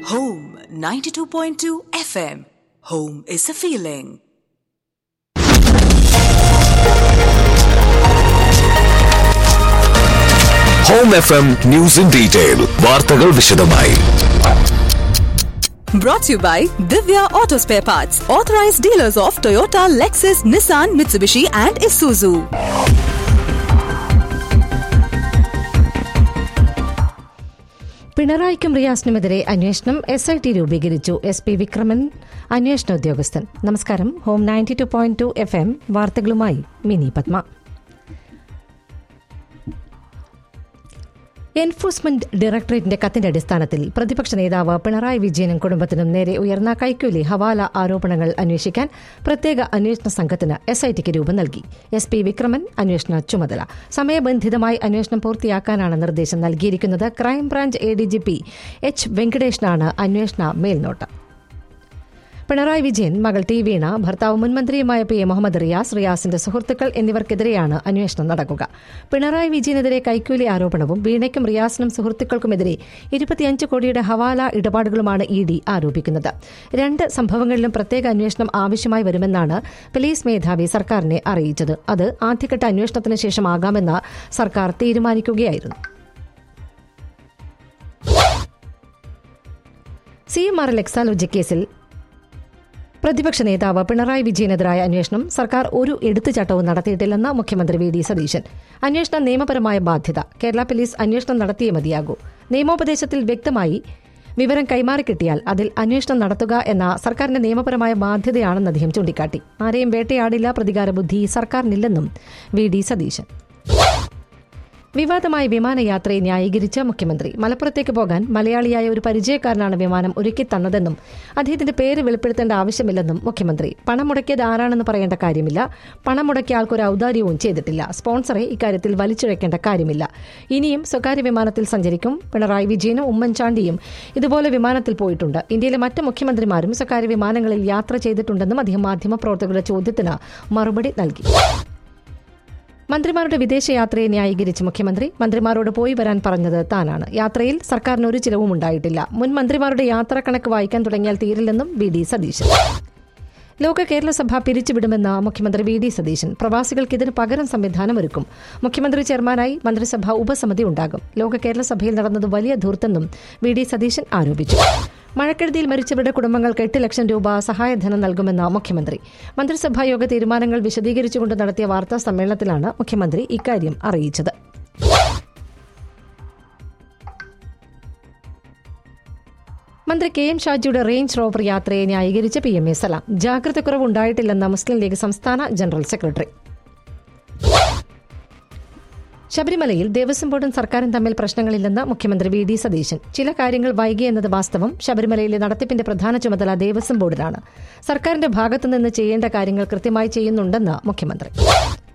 Home 92.2 FM. Home is a feeling. Home F M news in detail വാർത്തകൾ വിശദമായി Brought to you by Divya Auto Spare Parts, authorized dealers of Toyota, Lexus, Nissan, Mitsubishi, and Isuzu. പിണറായിക്കും റിയാസിനുമെതിരെ അന്വേഷണം S I T രൂപീകരിച്ചു S P Vikraman അന്വേഷണ ഉദ്യോഗസ്ഥൻ നമസ്കാരം home ninety two point two F M വാർത്തകളുമായി മിനി പത്മ എൻഫോഴ്സ്മെന്റ് ഡയറക്ടറേറ്റിന്റെ കത്തിന്റെ അടിസ്ഥാനത്തിൽ പ്രതിപക്ഷ നേതാവ് പിണറായി വിജയനും കുടുംബത്തിനും നേരെ ഉയർന്ന കൈക്കൂലി ഹവാല ആരോപണങ്ങൾ അന്വേഷിക്കാൻ പ്രത്യേക അന്വേഷണ സംഘത്തിന് എസ് ഐ ടിക്ക് രൂപം നൽകി എസ് പി വിക്രമൻ അന്വേഷണ ചുമതല സമയബന്ധിതമായി അന്വേഷണം പൂർത്തിയാക്കാനാണ് നിർദ്ദേശം നൽകിയിരിക്കുന്നത് crime branch A D G P H വെങ്കടേഷിനാണ് അന്വേഷണ മേൽനോട്ടം പിണറായി വിജയൻ മകൾ ടി വീണ ഭർത്താവ് മുൻമന്ത്രിയുമായ പി എ മുഹമ്മദ് റിയാസ് റിയാസിന്റെ സുഹൃത്തുക്കൾ എന്നിവർക്കെതിരെയാണ് അന്വേഷണം നടക്കുക പിണറായി വിജയനെതിരെ കൈക്കൂലി ആരോപണവും വീണയ്ക്കും റിയാസിനും സുഹൃത്തുക്കൾക്കുമെതിരെ ഇരുപത്തിയഞ്ച് കോടിയുടെ ഹവാല ഇടപാടുകളുമാണ് ഇ ഡി ആരോപിക്കുന്നത് രണ്ട് സംഭവങ്ങളിലും പ്രത്യേക അന്വേഷണം ആവശ്യമായി വരുമെന്നാണ് പോലീസ് മേധാവി സർക്കാരിനെ അറിയിച്ചത് അത് ആദ്യഘട്ട അന്വേഷണത്തിന് ശേഷമാകാമെന്ന് സർക്കാർ തീരുമാനിക്കുകയായിരുന്നു C M R L Exalogic കേസിൽ പ്രതിപക്ഷ നേതാവ് പിണറായി വിജയനെതിരായ അന്വേഷണം സർക്കാർ ഒരു എടുത്തുചാട്ടവും നടത്തിയിട്ടില്ലെന്ന് മുഖ്യമന്ത്രി വി ഡി സതീശൻ അന്വേഷണം നിയമപരമായ ബാധ്യത കേരള പോലീസ് അന്വേഷണം നടത്തിയേ മതിയാകൂ നിയമോപദേശത്തിൽ വ്യക്തമായി വിവരം കൈമാറിക്കിട്ടിയാൽ അതിൽ അന്വേഷണം നടത്തുക എന്ന സർക്കാരിന്റെ നിയമപരമായ ബാധ്യതയാണെന്ന് അദ്ദേഹം ചൂണ്ടിക്കാട്ടി ആരെയും വേട്ടയാടില്ല പ്രതികാര ബുദ്ധി സർക്കാരിനില്ലെന്നും വി ഡി സതീശൻ വിവാദമായ വിമാനയാത്രയെ ന്യായീകരിച്ച മുഖ്യമന്ത്രി മലപ്പുറത്തേക്ക് പോകാൻ മലയാളിയായ ഒരു പരിചയക്കാരനാണ് വിമാനം ഒരുക്കി തന്നതെന്നും അദ്ദേഹത്തിന്റെ പേര് വെളിപ്പെടുത്തേണ്ട ആവശ്യമില്ലെന്നും മുഖ്യമന്ത്രി പണം മുടക്കിയത് ആരാണെന്ന് പറയേണ്ട കാര്യമില്ല പണം മുടക്കിയ ആൾക്കൊരു ഔദാര്യവും ചെയ്തിട്ടില്ല സ്പോൺസറെ ഇക്കാര്യത്തിൽ വലിച്ചിഴക്കേണ്ട കാര്യമില്ല ഇനിയും സ്വകാര്യ വിമാനത്തിൽ സഞ്ചരിക്കും പിണറായി വിജയനും ഉമ്മൻചാണ്ടിയും ഇതുപോലെ വിമാനത്തിൽ പോയിട്ടുണ്ട് ഇന്ത്യയിലെ മറ്റ് മുഖ്യമന്ത്രിമാരും സ്വകാര്യ വിമാനങ്ങളിൽ യാത്ര ചെയ്തിട്ടുണ്ടെന്നും അദ്ദേഹം മാധ്യമപ്രവർത്തകരുടെ ചോദ്യത്തിന് മറുപടി നൽകി മന്ത്രിമാരുടെ വിദേശയാത്രയെ ന്യായീകരിച്ച് മുഖ്യമന്ത്രി മന്ത്രിമാരോട് പോയി വരാൻ പറഞ്ഞത് താനാണ് യാത്രയിൽ സർക്കാരിന് ഒരു ചിലവും ഉണ്ടായിട്ടില്ല മുൻ മന്ത്രിമാരുടെ യാത്രാ കണക്ക് വായിക്കാൻ തുടങ്ങിയാൽ തീരില്ലെന്നും വി ഡി സതീശൻ ലോക കേരള സഭ പിരിച്ചുവിടുമെന്ന് മുഖ്യമന്ത്രി വി ഡി സതീശൻ പ്രവാസികൾക്ക് ഇതിന് പകരം സംവിധാനം ഒരുക്കും മുഖ്യമന്ത്രി ചെയർമാനായി മന്ത്രിസഭ ഉപസമിതി ഉണ്ടാകും ലോക കേരള സഭയിൽ നടന്നത് വലിയ ധൂർത്തെന്നും വി ഡി സതീശൻ ആരോപിച്ചു മഴക്കെടുതിയിൽ മരിച്ചവരുടെ കുടുംബങ്ങൾക്ക് എട്ട് ലക്ഷം രൂപ സഹായധനം നൽകുമെന്ന് മുഖ്യമന്ത്രി മന്ത്രിസഭാ യോഗ തീരുമാനങ്ങൾ വിശദീകരിച്ചുകൊണ്ട് നടത്തിയ വാർത്താ സമ്മേളനത്തിലാണ് മുഖ്യമന്ത്രി ഇക്കാര്യം അറിയിച്ചത് മന്ത്രി കെ എം ഷാജിയുടെ റേഞ്ച് റോവർ യാത്രയെ ന്യായീകരിച്ച് പി എം എ സലാം ജാഗ്രതക്കുറവ് ഉണ്ടായിട്ടില്ലെന്ന് മുസ്ലിം ലീഗ് സംസ്ഥാന ജനറൽ സെക്രട്ടറി ശബരിമലയിൽ ദേവസ്വം ബോർഡും സർക്കാരും തമ്മിൽ പ്രശ്നങ്ങളില്ലെന്ന് മുഖ്യമന്ത്രി വി ഡി സതീശൻ ചില കാര്യങ്ങൾ വൈകി എന്നത് വാസ്തവം ശബരിമലയിലെ നടത്തിപ്പിന്റെ പ്രധാന ചുമതല ദേവസ്വം ബോർഡിനാണ് സർക്കാരിന്റെ ഭാഗത്തുനിന്ന് ചെയ്യേണ്ട കാര്യങ്ങൾ കൃത്യമായി ചെയ്യുന്നുണ്ടെന്ന് മുഖ്യമന്ത്രി